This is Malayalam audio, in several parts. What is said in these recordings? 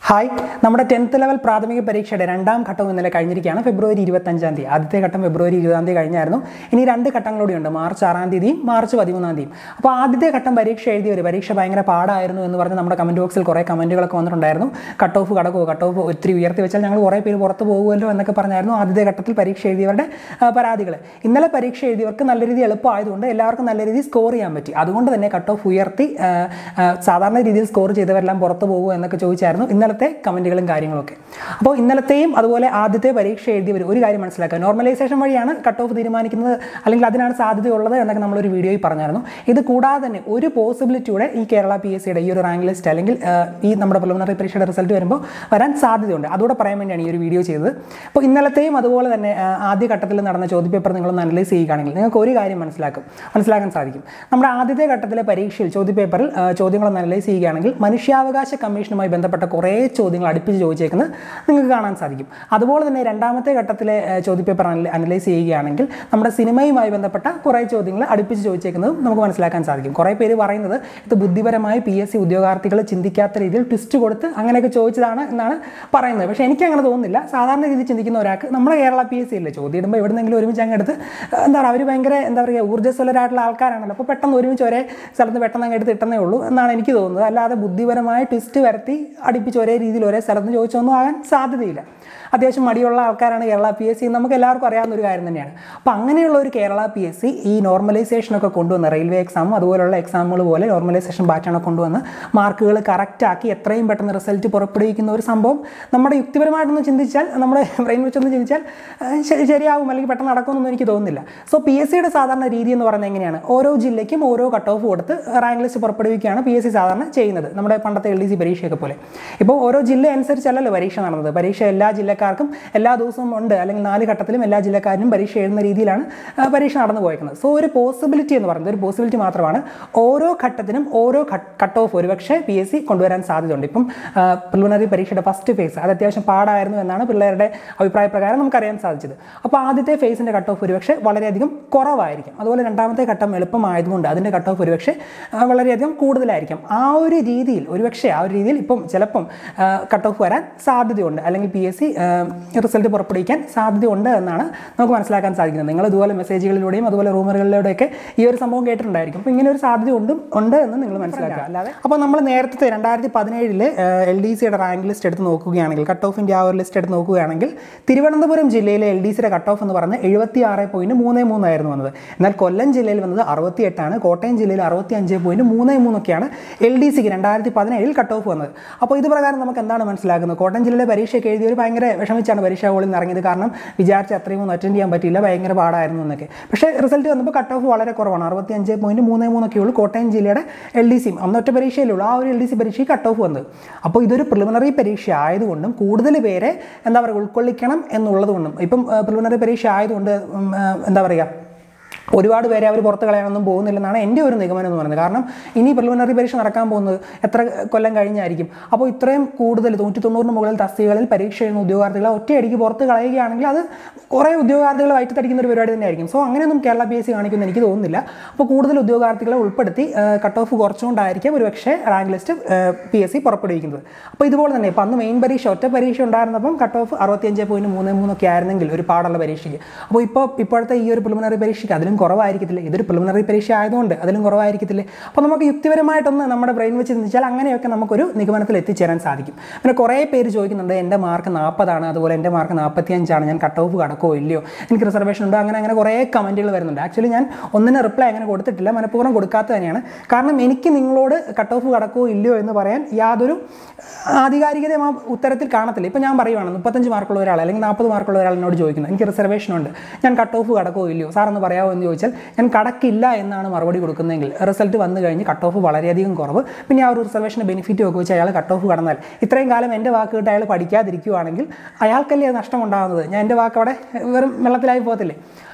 ഹായ് നമ്മുടെ ടെൻത്ത് ലെവൽ പ്രാഥമിക പരീക്ഷയുടെ രണ്ടാം ഘട്ടം ഇന്നലെ കഴിഞ്ഞിരിക്കുകയാണ് ഫെബ്രുവരി ഇരുപത്തഞ്ചാം തീയതി ആദ്യത്തെ ഘട്ടം ഫെബ്രുവരി ഇരുപതാം തീയതി കഴിഞ്ഞായിരുന്നു ഇനി രണ്ട് ഘട്ടങ്ങളൂടെയുണ്ട് മാർച്ച് ആറാം തീയതിയും മാർച്ച് പതിമൂന്നാം തീയതിയും അപ്പോൾ ആദ്യത്തെ ഘട്ടം പരീക്ഷ എഴുതിയവർ പരീക്ഷ ഭയങ്കര പാടായിരുന്നു എന്ന് പറഞ്ഞ് നമ്മുടെ കമൻറ്റ് ബോക്സിൽ കുറേ കമൻറ്റുകളൊക്കെ വന്നിട്ടുണ്ടായിരുന്നു കട്ട് ഓഫ് കടക്കുമോ കട്ട് ഓഫ് ഒത്തിരി ഉയർത്തി വെച്ചാൽ ഞങ്ങൾ കുറേ പേര് പുറത്ത് പോകുമല്ലോ എന്നൊക്കെ പറഞ്ഞായിരുന്നു ആദ്യത്തെ ഘട്ടത്തിൽ പരീക്ഷ എഴുതിയവരുടെ പരാതികൾ ഇന്നലെ പരീക്ഷ എഴുതിയവർക്ക് നല്ല രീതിയിൽ എളുപ്പമായതുകൊണ്ട് എല്ലാവർക്കും നല്ല രീതിയിൽ സ്കോർ ചെയ്യാൻ പറ്റി അതുകൊണ്ട് തന്നെ കട്ട് ഓഫ് ഉയർത്തി ആ, ആ, സാധാരണ രീതിയിൽ സ്കോർ ചെയ്തവരെല്ലാം പുറത്ത് പോകുമോ എന്നൊക്കെ ചോദിച്ചായിരുന്നു ഇന്നലത്തെ കമൻറ്റുകളും കാര്യങ്ങളൊക്കെ അപ്പോൾ ഇന്നലത്തെയും അതുപോലെ ആദ്യത്തെ പരീക്ഷ എഴുതിയവർ ഒരു കാര്യം മനസ്സിലാക്കുക നോർമലൈസേഷൻ വഴിയാണ് കട്ട് ഓഫ് തീരുമാനിക്കുന്നത് അല്ലെങ്കിൽ അതിനാണ് സാധ്യതയുള്ളത് എന്നൊക്കെ നമ്മളൊരു വീഡിയോയിൽ പറഞ്ഞായിരുന്നു ഇത് കൂടാതെ തന്നെ ഒരു പോസിബിലിറ്റിയുടെ ഈ കേരള പി എസ് സിയുടെ ഈ ഒരു റാങ്ക് ലിസ്റ്റ് അല്ലെങ്കിൽ ആ, ഈ നമ്മുടെ പ്രിലിമിനറി പരീക്ഷയുടെ റിസൾട്ട് വരുമ്പോൾ വരാൻ സാധ്യതയുണ്ട് അതുകൂടെ പറയാൻ വേണ്ടിയാണ് ഈ ഒരു വീഡിയോ ചെയ്തത് അപ്പോൾ ഇന്നലത്തെയും അതുപോലെ തന്നെ ആ, ആദ്യ ഘട്ടത്തിൽ നടന്ന ചോദ്യപേപ്പർ നിങ്ങളൊന്ന് അനലൈസ് ചെയ്യുകയാണെങ്കിൽ നിങ്ങൾക്ക് ഒരു കാര്യം മനസ്സിലാക്കും മനസ്സിലാക്കാൻ സാധിക്കും നമ്മുടെ ആദ്യത്തെ ഘട്ടത്തിലെ പരീക്ഷയിൽ ചോദ്യപേപ്പറിൽ ആ, ചോദ്യങ്ങളൊന്ന് അനലൈസ് ചെയ്യുകയാണെങ്കിൽ മനുഷ്യാവകാശ കമ്മീഷനുമായി ബന്ധപ്പെട്ട കുറേ ചോദ്യങ്ങൾ അടുപ്പിച്ച് ചോദിച്ചേക്കുന്നത് നിങ്ങൾക്ക് കാണാൻ സാധിക്കും അതുപോലെ തന്നെ രണ്ടാമത്തെ ഘട്ടത്തിലെ ആ, ചോദ്യപേപ്പർ അനല- അനലൈസ് ചെയ്യുകയാണെങ്കിൽ നമ്മുടെ സിനിമയുമായി ബന്ധപ്പെട്ട കുറേ ചോദ്യങ്ങൾ അടുപ്പിച്ച് ചോദിച്ചേക്കുന്നതും നമുക്ക് മനസ്സിലാക്കാൻ സാധിക്കും കുറേ പേര് പറയുന്നത് ഇത് ബുദ്ധിപരമായി പി എസ് സി ഉദ്യോഗാർത്ഥികൾ ചിന്തിക്കാത്ത രീതിയിൽ ട്വിസ്റ്റ് കൊടുത്ത് അങ്ങനെയൊക്കെ ചോദിച്ചതാണ് എന്നാണ് പറയുന്നത് പക്ഷേ എനിക്ക് അങ്ങനെ തോന്നുന്നില്ല സാധാരണ രീതിയിൽ ചിന്തിക്കുന്ന ഒരാൾക്ക് നമ്മുടെ കേരള പി എസ് സി അല്ലേ ചോദ്യം ഇടുമ്പോൾ എവിടെന്നെങ്കിലും ഒരുമിച്ച് അങ്ങ് എടുത്ത് എന്താ പറയുക അവർ ഭയങ്കര എന്താ പറയുക ഊർജ്ജസ്വലരായിട്ടുള്ള ആൾക്കാരാണല്ലോ അപ്പോൾ പെട്ടെന്ന് ഒരുമിച്ച് ഒരേ സ്ഥലത്ത് പെട്ടെന്ന് അങ്ങ് എടുത്ത് ഇട്ടെന്നേ ഉള്ളൂ എന്നാണ് എനിക്ക് തോന്നുന്നത് അല്ലാതെ ബുദ്ധിപരമായ ട്വിസ്റ്റ് വരുത്തി അടുപ്പിച്ച് ഒരേ രീതിയിൽ ഒരേ സ്ഥലത്ത് ചോദിച്ചൊന്നും ആകാൻ സാധ്യതയില്ല അത്യാവശ്യം മടിയുള്ള ആൾക്കാരാണ് കേരള പി എസ് സി നമുക്ക് എല്ലാവർക്കും അറിയാവുന്ന ഒരു കാര്യം തന്നെയാണ് അപ്പോൾ അങ്ങനെയുള്ള ഒരു കേരള പി എസ് സി ഈ നോർമലൈസേഷനൊക്കെ കൊണ്ടുവന്ന് റെയിൽവേ എക്സാമും അതുപോലുള്ള എക്സാമുകൾ പോലെ നോർമലൈസേഷൻ പാറ്റേണൊക്കെ കൊണ്ടുവന്ന് മാർക്കുകൾ കറക്റ്റാക്കി എത്രയും പെട്ടെന്ന് റിസൾട്ട് പുറപ്പെടുവിക്കുന്ന ഒരു സംഭവം നമ്മുടെ യുക്തിപരമായിട്ടൊന്ന് ചിന്തിച്ചാൽ നമ്മുടെ ബ്രെയിൻ വെച്ചൊന്ന് ചിന്തിച്ചാൽ ആ, ശരി- ശരിയാവും അല്ലെങ്കിൽ പെട്ടെന്ന് നടക്കുമെന്നൊന്നും എനിക്ക് തോന്നുന്നില്ല സോ പി എസ് സിയുടെ സാധാരണ രീതി എന്ന് പറയുന്നത് എങ്ങനെയാണ് ഓരോ ജില്ലയ്ക്കും ഓരോ കട്ട് ഓഫ് കൊടുത്ത് റാങ്ക് ലിസ്റ്റ് പുറപ്പെടുവിക്കുകയാണ് പി എസ് സി സാധാരണ ചെയ്യുന്നത് നമ്മുടെ പണ്ടത്തെ എൽ ഡി സി പരീക്ഷയൊക്കെ പോലെ ഇപ്പോൾ ഓരോ ജില്ല അനുസരിച്ചല്ലല്ലോ പരീക്ഷ നടന്നത് പരീക്ഷ എല്ലാ ജില്ലക്കാർക്കും എല്ലാ ദിവസവും ഉണ്ട് അല്ലെങ്കിൽ നാല് ഘട്ടത്തിലും എല്ലാ ജില്ലക്കാരനും പരീക്ഷ എഴുതുന്ന രീതിയിലാണ് ആ, പരീക്ഷ നടന്നു പോയേക്കുന്നത് സോ ഒരു പോസിബിലിറ്റി എന്ന് പറയുന്നത് ഒരു പോസിബിലിറ്റി മാത്രമാണ് ഓരോ ഘട്ടത്തിനും ഓരോ കട്ട് ഓഫ് ഒരുപക്ഷെ പി എസ് സി കൊണ്ടുവരാൻ സാധ്യതയുണ്ട് ഇപ്പം പ്രിലിമിനറി പരീക്ഷയുടെ ഫസ്റ്റ് ഫേസ് അത് അത്യാവശ്യം പാടായിരുന്നു എന്നാണ് പിള്ളേരുടെ അഭിപ്രായ പ്രകാരം നമുക്കറിയാൻ സാധിച്ചത് അപ്പോൾ ആദ്യത്തെ ഫേസിൻ്റെ കട്ട് ഓഫ് ഒരുപക്ഷെ വളരെയധികം കുറവായിരിക്കും അതുപോലെ രണ്ടാമത്തെ ഘട്ടം എളുപ്പമായതുകൊണ്ട് അതിൻ്റെ കട്ട് ഓഫ് ഒരുപക്ഷെ ആ, വളരെയധികം കൂടുതലായിരിക്കും ആ ഒരു രീതിയിൽ ഒരുപക്ഷെ ആ ഒരു രീതിയിൽ ഇപ്പം ചിലപ്പം കട്ട് ഓഫ് വരാൻ സാധ്യതയുണ്ട് അല്ലെങ്കിൽ പി എസ് സി റിസൾട്ട് പുറപ്പെടുവിക്കാൻ സാധ്യതയുണ്ട് എന്നാണ് നമുക്ക് മനസ്സിലാക്കാൻ സാധിക്കുന്നത് നിങ്ങൾ ഇതുപോലെ മെസ്സേജുകളിലൂടെയും അതുപോലെ റൂമറുകളിലൂടെയൊക്കെ ഈ ഒരു സംഭവം കേട്ടിട്ടുണ്ടായിരിക്കും അപ്പോൾ ഇങ്ങനെ ഒരു സാധ്യത ഉണ്ടും ഉണ്ട് എന്ന് നിങ്ങൾ മനസ്സിലാക്കുക അല്ലാതെ അപ്പോൾ നമ്മൾ നേരത്തെ രണ്ടായിരത്തി പതിനേഴിലെ എൽ ഡി സിയുടെ റാങ്ക് ലിസ്റ്റ് എടുത്ത് നോക്കുകയാണെങ്കിൽ കട്ട് ഓഫിൻ്റെ ആ ഒരു ലിസ്റ്റ് എടുത്ത് നോക്കുകയാണെങ്കിൽ തിരുവനന്തപുരം ജില്ലയിലെ എൽ ഡി സിയുടെ കട്ട് ഓഫ് എന്ന് പറയുന്നത് എഴുപത്തി ആറ് പോയിന്റ് മൂന്ന് മൂന്നായിരുന്നു വന്നത് എന്നാൽ കൊല്ലം ജില്ലയിൽ വന്നത് അറുപത്തി എട്ടാണ് കോട്ടയം ജില്ലയിൽ അറുപത്തി അഞ്ച് പോയിന്റ് മൂന്ന് മൂന്നൊക്കെയാണ് എൽ ഡി സിക്ക് രണ്ടായിരത്തി പതിനേഴിൽ കട്ട് ഓഫ് വന്നത് അപ്പോൾ ഇത് പ്രകാരം നമുക്ക് എന്താണ് മനസ്സിലാക്കുന്നത് കോട്ടയം ജില്ലയിലെ പരീക്ഷയൊക്കെ എഴുതിയവർ ഭയങ്കര വിഷമിച്ചാണ് പരീക്ഷാ ഹോളിൽ നിന്ന് ഇറങ്ങിയത് കാരണം വിചാരിച്ച അത്രയും ഒന്നും അറ്റൻഡ് ചെയ്യാൻ പറ്റിയില്ല ഭയങ്കര പാടായിരുന്നു എന്നൊക്കെ പക്ഷേ റിസൾട്ട് വന്നപ്പോൾ കട്ട് ഓഫ് വളരെ കുറവാണ് അറുപത്തി അഞ്ച് പോയിന്റ് മൂന്ന് മൂന്നൊക്കെ ഉള്ളൂ കോട്ടയം ജില്ലയുടെ എൽ ഡി സിയും അന്നൊറ്റ പരീക്ഷയിലുള്ളൂ ആ ഒരു എൽ ഡി സി പരീക്ഷയ്ക്ക് കട്ട് ഓഫ് വന്നത് അപ്പോൾ ഇതൊരു പ്രിലിമിനറി പരീക്ഷ ആയതുകൊണ്ടും കൂടുതൽ പേരെ എന്താ പറയുക ഉൾക്കൊള്ളിക്കണം എന്നുള്ളത് കൊണ്ടും ഇപ്പം പ്രിലിമിനറി പരീക്ഷ ആയതുകൊണ്ട് ഉം, ആ, എന്താ പറയുക ഒരുപാട് പേരെ അവർ പുറത്ത് കളയാനൊന്നും പോകുന്നില്ലെന്നാണ് എൻ്റെ ഒരു നിഗമനം എന്ന് പറയുന്നത് കാരണം ഇനി പ്രിലിമിനറി പരീക്ഷ നടക്കാൻ പോകുന്നത് എത്ര കൊല്ലം കഴിഞ്ഞായിരിക്കും അപ്പോൾ ഇത്രയും കൂടുതൽ നൂറ്റി തൊണ്ണൂറിന് മുകളിൽ തസ്തികകളിൽ പരീക്ഷ എഴുതുന്ന ഉദ്യോഗാർത്ഥികളെ ഒറ്റയടിക്ക് പുറത്ത് കളയുകയാണെങ്കിൽ അത് കുറേ ഉദ്യോഗാർത്ഥികൾ വയറ്റിത്തടിക്കുന്ന ഒരു പരിപാടി തന്നെയായിരിക്കും സോ അങ്ങനെയൊന്നും കേരള പി എസ് സി കാണിക്കുമെന്ന് എനിക്ക് തോന്നുന്നില്ല അപ്പോൾ കൂടുതൽ ഉദ്യോഗാർത്ഥികളെ ഉൾപ്പെടുത്തി കട്ട് ഓഫ് കുറച്ചുകൊണ്ടായിരിക്കും ഒരുപക്ഷെ rank list P S C പുറപ്പെടുവിക്കുന്നത് അപ്പോൾ ഇതുപോലെ തന്നെ ഇപ്പോൾ അന്ന് മെയിൻ പരീക്ഷ ഒറ്റ പരീക്ഷ ഉണ്ടായിരുന്നപ്പം കട്ട് ഓഫ് അറുപത്തിയഞ്ച് പോയിന്റ് മൂന്ന് മൂന്നൊക്കെ ആയിരുന്നെങ്കിൽ ഒരു പാടുള്ള പരീക്ഷയ്ക്ക് അപ്പോൾ ഇപ്പോൾ ഇപ്പോഴത്തെ ഈ ഒരു പ്രിലിമിനറി പരീക്ഷയ്ക്ക് അതിലും കുറവായിരിക്കത്തില്ല ഇതൊരു പ്രിലിമിനറി പരീക്ഷ ആയതുകൊണ്ട് അതിലും കുറവായിരിക്കത്തില്ലേ അപ്പോൾ നമുക്ക് യുക്തിപരമായിട്ടൊന്ന് നമ്മുടെ ബ്രെയിൻ വെച്ച് ചിന്തിച്ചാൽ അങ്ങനെയൊക്കെ നമുക്കൊരു നിഗമനത്തിൽ എത്തിച്ചേരാൻ സാധിക്കും പിന്നെ കുറേ പേര് ചോദിക്കുന്നുണ്ട് എൻ്റെ മാർക്ക് നാൽപ്പതാണ് അതുപോലെ എൻ്റെ മാർക്ക് നാൽപ്പത്തിയഞ്ചാണ് ഞാൻ കട്ട് ഓഫ് കടക്കോ ഇല്ലയോ എനിക്ക് റിസർവേഷൻ ഉണ്ടോ അങ്ങനെ അങ്ങനെ കുറേ കമൻറ്റുകൾ വരുന്നുണ്ട് ആക്ച്വലി ഞാൻ ഒന്നിന് റിപ്ലൈ അങ്ങനെ കൊടുത്തിട്ടില്ല മനഃപൂർവ്വം കൊടുക്കാത്ത തന്നെയാണ് കാരണം എനിക്ക് നിങ്ങളോട് കട്ട് ഓഫ് കടക്കോ ഇല്ലയോ എന്ന് പറയാൻ യാതൊരു ആധികാരികതയും ആ ഉത്തരത്തിൽ കാണത്തില്ല ഇപ്പോൾ ഞാൻ പറയുവാണ് മുപ്പത്തഞ്ച് മാർക്കുള്ള ഒരാൾ അല്ലെങ്കിൽ നാൽപ്പത് മാർക്കുള്ള ഒരാൾ എന്നോട് ചോദിക്കുന്നു എനിക്ക് റിസർവേഷൻ ഉണ്ട് ഞാൻ കട്ട് ഓഫ് കടക്കോ ഇല്ലയോ സാർ ഒന്ന് പറയാമോ എന്ന് ചോദിച്ചാൽ ഞാൻ കടക്കില്ല എന്നാണ് മറുപടി കൊടുക്കുന്നതെങ്കിൽ റിസൾട്ട് വന്നു കഴിഞ്ഞ് കട്ട് ഓഫ് വളരെയധികം കുറവ് പിന്നെ ആ ഒരു റിസർവേഷന് ബെനിഫിറ്റ് ഒക്കെ വെച്ച് അയാൾ കട്ട് ഓഫ് കടന്നാൽ ഇത്രയും കാലം എൻ്റെ വാക്ക് കേട്ട് അയാൾ പഠിക്കാതിരിക്കുകയാണെങ്കിൽ അയാൾക്കല്ലേ അത് നഷ്ടം ഉണ്ടാകുന്നത് ഞാൻ എൻ്റെ വാക്ക് അവിടെ വെറും വെള്ളത്തിലായി പോകത്തില്ലേ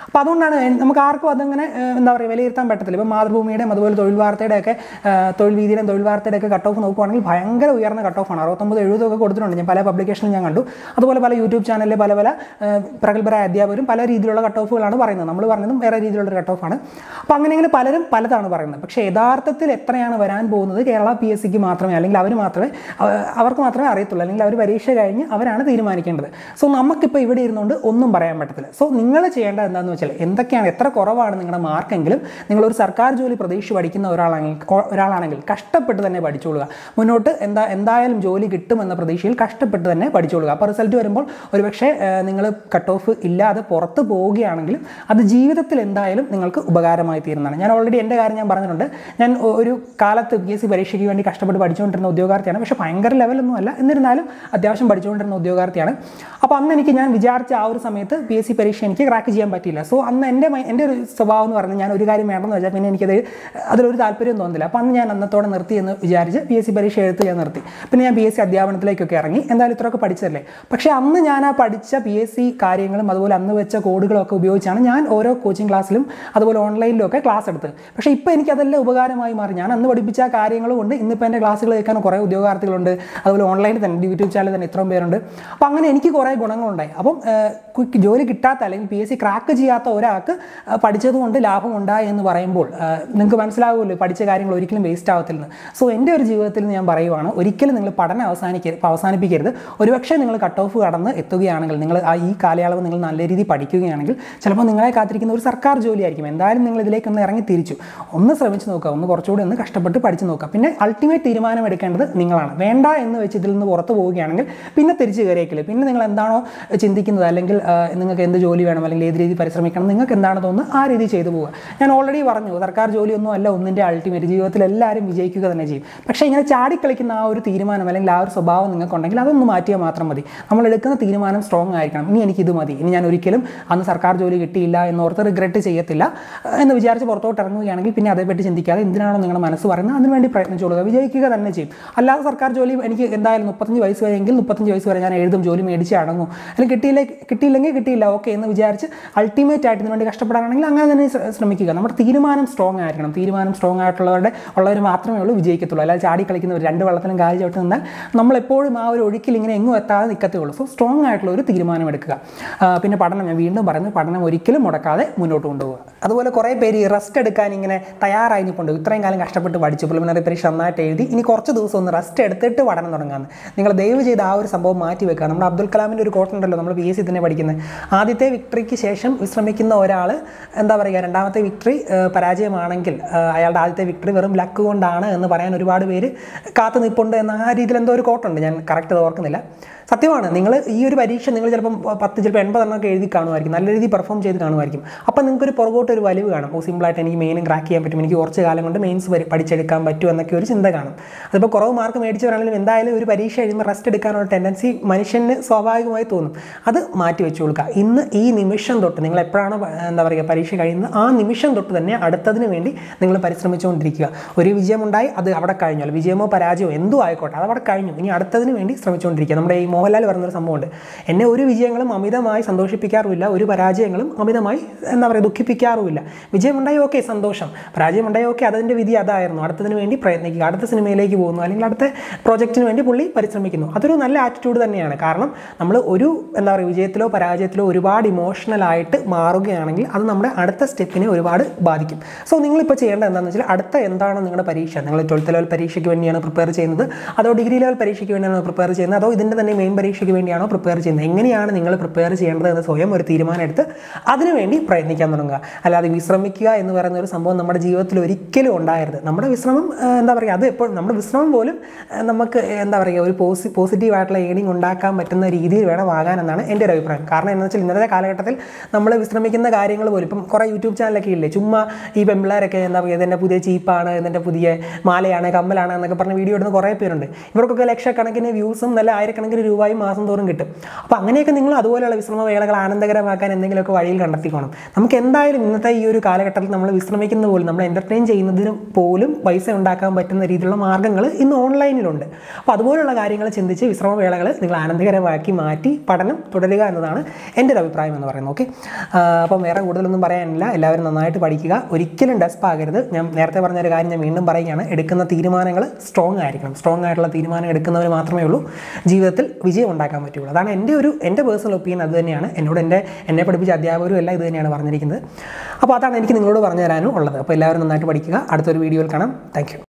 അപ്പോൾ അതുകൊണ്ടാണ് എൻ- നമുക്ക് ആർക്കും അതങ്ങനെ ഏഹ്, എന്താ പറയുക വിലയിരുത്താൻ പറ്റത്തില്ല ഇപ്പോൾ മാതൃഭൂമിയുടെയും അതുപോലെ തൊഴിൽ വാർത്തയുടെയൊക്കെ ഏഹ്, തൊഴിൽ വീതിയുടെയും തൊഴിൽ വാർത്തയുടെയൊക്കെ കട്ട് ഓഫ് നോക്കുവാണെങ്കിൽ ഭയങ്കര ഉയർന്ന കട്ട് ഓഫാണ് അറുപത്തൊമ്പത് എഴുപതൊക്കെ കൊടുത്തിട്ടുണ്ട് ഞാൻ പല പബ്ലിക്കേഷനിൽ ഞാൻ കണ്ടു അതുപോലെ പല യൂട്യൂബ് ചാനലിൽ പല പല ഏഹ്, പ്രഗത്ഭരായ അധ്യാപകരും പല രീതിയിലുള്ള കട്ട് ഓഫുകളാണ് പറയുന്നത് നമ്മൾ പറഞ്ഞതും വേറെ രീതിയിലുള്ള കട്ട് ഓഫാണ് അപ്പോൾ അങ്ങനെയെങ്കിൽ പലരും പലതാണ് പറയുന്നത് പക്ഷേ യഥാർത്ഥത്തിൽ എത്രയാണ് വരാൻ പോകുന്നത് കേരള പി എസ് സിക്ക് മാത്രമേ അല്ലെങ്കിൽ അവർ മാത്രമേ അവ- അവർക്ക് മാത്രമേ അറിയത്തുള്ളൂ അല്ലെങ്കിൽ അവർ പരീക്ഷ കഴിഞ്ഞ് അവരാണ് തീരുമാനിക്കേണ്ടത് സോ നമുക്കിപ്പോൾ ഇവിടെ ഇരുന്നുകൊണ്ട് ഒന്നും പറയാൻ പറ്റത്തില്ല സോ നിങ്ങൾ ചെയ്യേണ്ടത് എന്താണെന്ന് വെച്ചാൽ എന്തൊക്കെയാണ് എത്ര കുറവാണ് നിങ്ങളുടെ മാർക്കെങ്കിലും നിങ്ങളൊരു സർക്കാർ ജോലി പ്രതീക്ഷിച്ച് പഠിക്കുന്ന ഒരാളാണെങ്കിൽ കൊ- ഒരാളാണെങ്കിൽ കഷ്ടപ്പെട്ട് തന്നെ പഠിച്ചോളുക മുന്നോട്ട് എന്താ എന്തായാലും ജോലി കിട്ടുമെന്ന പ്രതീക്ഷയിൽ കഷ്ടപ്പെട്ട് തന്നെ പഠിച്ചോളുക അപ്പോൾ റിസൾട്ട് വരുമ്പോൾ ഒരുപക്ഷെ നിങ്ങൾ കട്ട് ഓഫ് ഇല്ലാതെ പുറത്ത് പോവുകയാണെങ്കിലും അത് ജീവിതത്തിൽ എന്തായാലും നിങ്ങൾക്ക് ഉപകാരമായി തീരുന്നതാണ് ഞാൻ ഓൾറെഡി എൻ്റെ കാര്യം ഞാൻ പറഞ്ഞിട്ടുണ്ട് ഞാൻ ഒ- ഒരു കാലത്ത് പി എസ് സി പരീക്ഷയ്ക്ക് വേണ്ടി കഷ്ടപ്പെട്ട് പഠിച്ചുകൊണ്ടിരുന്ന ഉദ്യോഗാർത്ഥിയാണ് പക്ഷേ ഭയങ്കര ലെവലൊന്നും അല്ല എന്നിരുന്നാലും അത്യാവശ്യം പഠിച്ചുകൊണ്ടിരുന്ന ഉദ്യോഗാർത്ഥിയാണ് അപ്പോൾ അന്ന് എനിക്ക് ഞാൻ വിചാരിച്ച ആ ഒരു സമയത്ത് പി എസ് സി പരീക്ഷ എനിക്ക് ക്രാക്ക് ചെയ്യാൻ പറ്റിയില്ല സോ അന്ന് എൻ്റെ മൈ- എൻ്റെ ഒരു സ്വഭാവം എന്ന് പറഞ്ഞാൽ ഞാൻ ഒരു കാര്യം വേണമെന്ന് വെച്ചാൽ പിന്നെ എനിക്കത് അതിലൊരു താല്പര്യം തോന്നില്ല അപ്പോൾ അന്ന് ഞാൻ അന്നത്തോടെ നിർത്തി എന്ന് വിചാരിച്ച് പി എസ് സി പരീക്ഷ എഴുത്ത് ഞാൻ നിർത്തി പിന്നെ ഞാൻ പി എസ് സി അധ്യാപനത്തിലേക്കൊക്കെ ഇറങ്ങി എന്തായാലും ഇത്രയൊക്കെ പഠിച്ചതല്ലേ പക്ഷേ അന്ന് ഞാൻ ആ പഠിച്ച പി എസ് സി കാര്യങ്ങളും അതുപോലെ അന്ന് വെച്ച കോഡുകളൊക്കെ ഉപയോഗിച്ചാണ് ഞാൻ ഓരോ കോച്ചിങ് ക്ലാസ്സിലും അതുപോലെ ഓൺലൈനിലും ഒക്കെ ക്ലാസ് എടുത്തത് പക്ഷേ ഇപ്പോൾ എനിക്കതെല്ലാം ഉപകാരമായി മാറി ഞാൻ അന്ന് പഠിപ്പിച്ച ആ കാര്യങ്ങളും ഉണ്ട് ഇന്നിപ്പോൾ എൻ്റെ ക്ലാസ്സുകൾ കേൾക്കാൻ കുറേ ഉദ്യോഗാർത്ഥികളുണ്ട് അതുപോലെ ഓൺലൈനിൽ തന്നെ യൂട്യൂബ് ചാനലിൽ തന്നെ ഇത്രയും പേരുണ്ട് അപ്പോൾ അങ്ങനെ എനിക്ക് കുറേ ഗുണങ്ങളുണ്ടായി അപ്പം ഏഹ്, ക്വിക്ക് ജോലി കിട്ടാത്ത അല്ലെങ്കിൽ പി എസ് സി ക്രാക്ക് ചെയ്യാത്ത ഒരാൾക്ക് ആ, പഠിച്ചതുകൊണ്ട് ലാഭം ഉണ്ടായി എന്ന് പറയുമ്പോൾ നിങ്ങൾക്ക് മനസ്സിലാവുമല്ലോ പഠിച്ച കാര്യങ്ങൾ ഒരിക്കലും വേസ്റ്റ് ആവത്തില്ലെന്ന് സോ എൻ്റെ ഒരു ജീവിതത്തിൽ ഞാൻ പറയുവാണ് ഒരിക്കലും നിങ്ങൾ പഠനം അവസാനിക്കരുത് അവസാനിപ്പിക്കരുത് ഒരുപക്ഷെ നിങ്ങൾ കട്ട് ഓഫ് കടന്ന് എത്തുകയാണെങ്കിൽ നിങ്ങൾ ആ ഈ കാലയളവ് നിങ്ങൾ നല്ല രീതിയിൽ പഠിക്കുകയാണെങ്കിൽ ചിലപ്പോൾ നിങ്ങളെ കാത്തിരിക്കുന്ന ഒരു സർക്കാർ ജോലിയായിരിക്കും എന്തായാലും നിങ്ങൾ ഇതിലേക്ക് ഒന്ന് ഇറങ്ങി തിരിച്ചു ഒന്ന് ശ്രമിച്ച് നോക്കുക ഒന്ന് കുറച്ചുകൂടി ഒന്ന് കഷ്ടപ്പെട്ട് പഠിച്ച് നോക്കുക പിന്നെ അൾട്ടിമേറ്റ് തീരുമാനം എടുക്കേണ്ടത് നിങ്ങളാണ് വേണ്ട എന്ന് വെച്ച് ഇതിൽ നിന്ന് പുറത്ത് പോവുകയാണെങ്കിൽ പിന്നെ തിരിച്ച് കയറിയേക്കില്ല പിന്നെ നിങ്ങൾ എന്താണോ ചിന്തിക്കുന്നത് അല്ലെങ്കിൽ ആ, നിങ്ങൾക്ക് എന്ത് ജോലി വേണം അല്ലെങ്കിൽ ഏത് രീതി പരിശ്രമിക്കണം നിങ്ങൾക്ക് എന്താണ് തോന്നുന്നത് ആ രീതി ചെയ്തു പോവുക ഞാൻ ഓൾറെഡി പറഞ്ഞു സർക്കാർ ജോലിയൊന്നും അല്ല ഒന്നിൻ്റെ അൾട്ടിമേറ്റ് ജീവിതത്തിൽ എല്ലാവരും വിജയിക്കുക തന്നെ ചെയ്യും പക്ഷേ ഇങ്ങനെ ചാടിക്കളിക്കുന്ന ആ ഒരു തീരുമാനം അല്ലെങ്കിൽ ആ ഒരു സ്വഭാവം നിങ്ങൾക്കുണ്ടെങ്കിൽ അതൊന്ന് മാറ്റിയാൽ മാത്രം മതി നമ്മൾ എടുക്കുന്ന തീരുമാനം സ്ട്രോങ് ആയിരിക്കണം ഇനി എനിക്കിത് മതി ഇനി ഞാൻ ഒരിക്കലും അന്ന് സർക്കാർ ജോലി കിട്ടിയില്ല എന്നോർത്ത് റിഗ്രറ്റ് ചെയ്യത്തില്ല എന്ന് വിചാരിച്ച് പുറത്തോട്ട് ഇറങ്ങുകയാണെങ്കിൽ പിന്നെ അതേപ്പറ്റി ചിന്തിക്കാതെ എന്തിനാണോ നിങ്ങളുടെ മനസ്സ് പറയുന്നത് അതിനുവേണ്ടി പ്രയത്നിച്ചോളുക വിജയിക്കുക തന്നെ ചെയ്യും അല്ലാതെ സർക്കാർ ജോലി എനിക്ക് എന്തായാലും മുപ്പത്തഞ്ച് വയസ്സ് വരെയെങ്കിൽ മുപ്പത്തഞ്ച് വയസ്സ് വരെ ഞാൻ എഴുതും ജോലി മേടിച്ച് അടങ്ങും അല്ലെങ്കിൽ കിട്ടിയില്ലേ കിട്ടിയില്ലെങ്കിൽ കിട്ടിയില്ല ഓക്കെ എന്ന് വിചാരിച്ച് അൾട്ടിമേറ്റ് ആയിട്ട് ഇതിന് വേണ്ടി കഷ്ടപ്പെടാനാണെങ്കിൽ അങ്ങനെ തന്നെ ശ്ര- ശ്രമിക്കുക നമ്മുടെ തീരുമാനം സ്ട്രോങ് ആയിരിക്കണം തീരുമാനം സ്ട്രോങ് ആയിട്ടുള്ളവരുടെ ഉള്ളവർ മാത്രമേ ഉള്ളൂ വിജയിക്കത്തുള്ളൂ അല്ലാതെ ചാടി കളിക്കുന്നവർ രണ്ട് വെള്ളത്തിലും കാല് ചവിട്ടി നിന്നാൽ നമ്മളെപ്പോഴും ആ ഒരു ഒഴുക്കിൽ ഇങ്ങനെ എങ്ങും എത്താതെ നിൽക്കത്തേ ഉള്ളൂ സോ സ്ട്രോങ് ആയിട്ടുള്ള ഒരു തീരുമാനം എടുക്കുക ആ, പിന്നെ പഠനം ഞാൻ വീണ്ടും പറയുന്നത് പഠനം ഒരിക്കലും മുടക്കാതെ മുന്നോട്ട് കൊണ്ടുപോകുക അതുപോലെ കുറേ പേര് റെസ്റ്റ് എടുക്കാൻ ഇങ്ങനെ തയ്യാറായി നിൽപ്പുണ്ട് ഇത്രയും കാലം കഷ്ടപ്പെട്ട് പഠിച്ചു പ്രിലിമിനറി പരീക്ഷ നന്നായിട്ട് എഴുതി ഇനി കുറച്ച് ദിവസം ഒന്ന് റെസ്റ്റ് എടുത്തിട്ട് പഠനം തുടങ്ങാമെന്ന് നിങ്ങൾ ദയവ് ചെയ്ത് ആ ഒരു സംഭവം മാറ്റി വെക്കുക നമ്മുടെ അബ്ദുൽ കലാമിൻ്റെ ഒരു കോട്ട് ഉണ്ടല്ലോ നമ്മൾ പി എസ് സി തന്നെ പഠിക്കുന്നത് ആദ്യത്തെ വിക്ടറിക്ക് ശേഷം വിശ്രമിക്കുന്ന ഒരാൾ എന്താ പറയുക രണ്ടാമത്തെ വിക്ടറി പരാജയമാണെങ്കിൽ ആ, അയാളുടെ ആദ്യത്തെ വിക്ടറി വെറും ലക്ക് കൊണ്ടാണ് എന്ന് പറയാൻ ഒരുപാട് പേര് കാത്തു നിൽപ്പുണ്ട് എന്ന ആ രീതിയിൽ എന്തോ ഒരു കോട്ടുണ്ട് ഞാൻ കറക്റ്റ് ഓർക്കുന്നില്ല സത്യമാണ് നിങ്ങൾ ഈ ഒരു പരീക്ഷ നിങ്ങൾ ചിലപ്പം പത്ത് ചിലപ്പോൾ എൺപതെണ്ണമൊക്കെ എഴുതി കാണുമായിരിക്കും നല്ല രീതിയിൽ പെർഫോം ചെയ്ത് കാണുമായിരിക്കും അപ്പം നിങ്ങൾക്ക് ഒരു പുറകോട്ട് ഒരു വലിവ് കാണും ഓ സിമ്പിളായിട്ട് എനിക്ക് മെയിനും ക്രാക്ക് ചെയ്യാൻ പറ്റും എനിക്ക് കുറച്ച് കാലം കൊണ്ട് മെയിൻസ് പഠിച്ചെടുക്കാൻ പറ്റും എന്നൊക്കെ ഒരു ചിന്ത കാണും അതിപ്പോൾ കുറവ് മാർക്ക് മേടിച്ചവരാണെങ്കിലും എന്തായാലും ഒരു പരീക്ഷ എഴുതുമ്പോൾ റെസ്റ്റ് എടുക്കാനുള്ള ടെൻഡൻസി മനുഷ്യന് സ്വാഭാവികമായി തോന്നും അത് മാറ്റി വെച്ച് കൊടുക്കുക ഇന്ന് ഈ നിമിഷം തൊട്ട് നിങ്ങൾ എപ്പോഴാണ് പ- എന്താ പറയുക പരീക്ഷ കഴിയുന്നത് ആ നിമിഷം തൊട്ട് തന്നെ അടുത്തതിന് വേണ്ടി നിങ്ങൾ പരിശ്രമിച്ചുകൊണ്ടിരിക്കുക ഒരു വിജയമുണ്ടായി അത് അവിടെ കഴിഞ്ഞു അല്ല വിജയമോ പരാജയമോ എന്തോ ആയിക്കോട്ടെ അത് അവിടെ കഴിഞ്ഞു ഇനി അടുത്തതിന് വേണ്ടി ശ്രമിച്ചുകൊണ്ടിരിക്കുക നമ്മുടെ ഈ മോഹൻലാൽ പറഞ്ഞൊരു സംഭവമുണ്ട് എന്നെ ഒരു വിജയങ്ങളും അമിതമായി സന്തോഷിപ്പിക്കാറുമില്ല ഒരു പരാജയങ്ങളും അമിതമായി എന്താ പറയുക ദുഃഖിപ്പിക്കാറുമില്ല വിജയമുണ്ടായി ഓക്കെ സന്തോഷം പരാജയമുണ്ടായി ഓക്കെ അതിൻ്റെ വിധി അതായിരുന്നു അടുത്തതിന് വേണ്ടി പ്രയത്നിക്കുക അടുത്ത സിനിമയിലേക്ക് പോകുന്നു അല്ലെങ്കിൽ അടുത്ത പ്രോജക്റ്റിന് വേണ്ടി പുള്ളി പരിശ്രമിക്കുന്നു അതൊരു നല്ല ആറ്റിറ്റ്യൂഡ് തന്നെയാണ് കാരണം നമ്മൾ ഒരു എന്താ പറയുക വിജയത്തിലോ പരാജയത്തിലോ ഒരുപാട് ഇമോഷണൽ ആയിട്ട് മാറുകയാണെങ്കിൽ അത് നമ്മുടെ അടുത്ത സ്റ്റെപ്പിനെ ഒരുപാട് ബാധിക്കും സോ നിങ്ങളിപ്പോൾ ചെയ്യേണ്ടത് എന്താണെന്ന് വെച്ചാൽ അടുത്ത എന്താണ് നിങ്ങളുടെ പരീക്ഷ നിങ്ങൾ ട്വൽത്ത് ലെവൽ പരീക്ഷയ്ക്ക് വേണ്ടിയാണ് പ്രിപ്പയർ ചെയ്യുന്നത് അതോ ഡിഗ്രി ലെവൽ പരീക്ഷയ്ക്ക് വേണ്ടിയാണോ പ്രിപ്പയർ ചെയ്യുന്നത് അതോ ഇതിൻ്റെ തന്നെ മെയിൻ പരീക്ഷയ്ക്ക് വേണ്ടിയാണോ പ്രിപ്പയർ ചെയ്യുന്നത് എങ്ങനെയാണ് നിങ്ങൾ പ്രിപ്പയർ ചെയ്യേണ്ടത് എന്ന് സ്വയം ഒരു തീരുമാനം എടുത്ത് അതിനുവേണ്ടി പ്രയത്നിക്കാൻ തുടങ്ങുക അല്ലാതെ വിശ്രമിക്കുക എന്ന് പറയുന്ന ഒരു സംഭവം നമ്മുടെ ജീവിതത്തിൽ ഒരിക്കലും ഉണ്ടാകരുത് നമ്മുടെ വിശ്രമം ആ, എന്താ പറയുക അത് എപ്പോഴും നമ്മുടെ വിശ്രമം പോലും ആ, നമുക്ക് എന്താ പറയുക ഒരു പോസി പോസിറ്റീവ് ആയിട്ടുള്ള ഏണിംഗ് ഉണ്ടാക്കാൻ പറ്റുന്ന രീതിയിൽ വേണം ആകാൻ എന്നാണ് എൻ്റെ ഒരു അഭിപ്രായം കാരണം എന്താ വെച്ചാൽ ഇന്നത്തെ കാലഘട്ടത്തിൽ നമ്മൾ വിശ്രമിക്കുന്ന കാര്യങ്ങൾ പോലും ഇപ്പം കുറേ യൂട്യൂബ് ചാനലൊക്കെ ഇല്ലേ ചുമ്മാ ഈ പെമ്പിള്ളേരൊക്കെ എന്താ പറയുക ഇതെൻ്റെ പുതിയ ചീപ്പാണ് ഇതെൻ്റെ പുതിയ മാലയാണ് കമ്മലാണ് എന്നൊക്കെ പറഞ്ഞ് വീഡിയോ ഇടുന്ന കുറേ പേരുണ്ട് ഇവർക്കൊക്കെ ലക്ഷക്കണക്കിന് വ്യൂസും നല്ല ആയിരക്കണക്കിന് രൂപയും മാസം തോറും കിട്ടും അപ്പോൾ അങ്ങനെയൊക്കെ നിങ്ങൾ അതുപോലെയുള്ള വിശ്രമ വേളകൾ ആനന്ദകരമാക്കാൻ എന്തെങ്കിലുമൊക്കെ വഴിയിൽ കണ്ടെത്തിക്കോണം നമുക്ക് എന്തായാലും ഇന്നത്തെ ഈ ഒരു കാലഘട്ടത്തിൽ നമ്മൾ വിശ്രമിക്കുന്ന പോലും നമ്മൾ എൻ്റർടൈൻ ചെയ്യുന്നതിന് പോലും പൈസ ഉണ്ടാക്കാൻ പറ്റുന്ന രീതിയിലുള്ള മാർഗ്ഗങ്ങൾ ഇന്ന് ഓൺലൈനിലുണ്ട് അപ്പോൾ അതുപോലുള്ള കാര്യങ്ങൾ ചിന്തിച്ച് വിശ്രമ വേളകൾ നിങ്ങൾ ആനന്ദകരമാക്കി മാറ്റി പഠനം തുടരുക എന്നതാണ് എൻ്റെ ഒരു അഭിപ്രായം എന്ന് പറയുന്നത് ഓക്കെ അപ്പം വേറെ കൂടുതലൊന്നും പറയാനില്ല എല്ലാവരും നന്നായിട്ട് പഠിക്കുക ഒരിക്കലും ഡെസ്പ് ആകരുത് ഞാൻ നേരത്തെ പറഞ്ഞ ഒരു കാര്യം ഞാൻ വീണ്ടും പറയുകയാണ് എടുക്കുന്ന തീരുമാനങ്ങൾ സ്ട്രോങ് ആയിരിക്കണം സ്ട്രോങ് ആയിട്ടുള്ള തീരുമാനം എടുക്കുന്നവർ മാത്രമേ ഉള്ളൂ ജീവിതത്തിൽ വിജയം ഉണ്ടാക്കാൻ പറ്റുള്ളൂ അതാണ് എൻ്റെ ഒരു എൻ്റെ പേഴ്സണൽ ഒപ്പീനിയൻ അത് തന്നെയാണ് എന്നോട് എൻ്റെ എന്നെ പഠിപ്പിച്ച അധ്യാപകരും എല്ലാം ഇത് തന്നെയാണ് പറഞ്ഞിരിക്കുന്നത് അപ്പോൾ അതാണ് എനിക്ക് നിങ്ങളോട് പറഞ്ഞു തരാനും ഉള്ളത് അപ്പോൾ എല്ലാവരും നന്നായിട്ട് പഠിക്കുക അടുത്തൊരു വീഡിയോയിൽ കാണാം താങ്ക്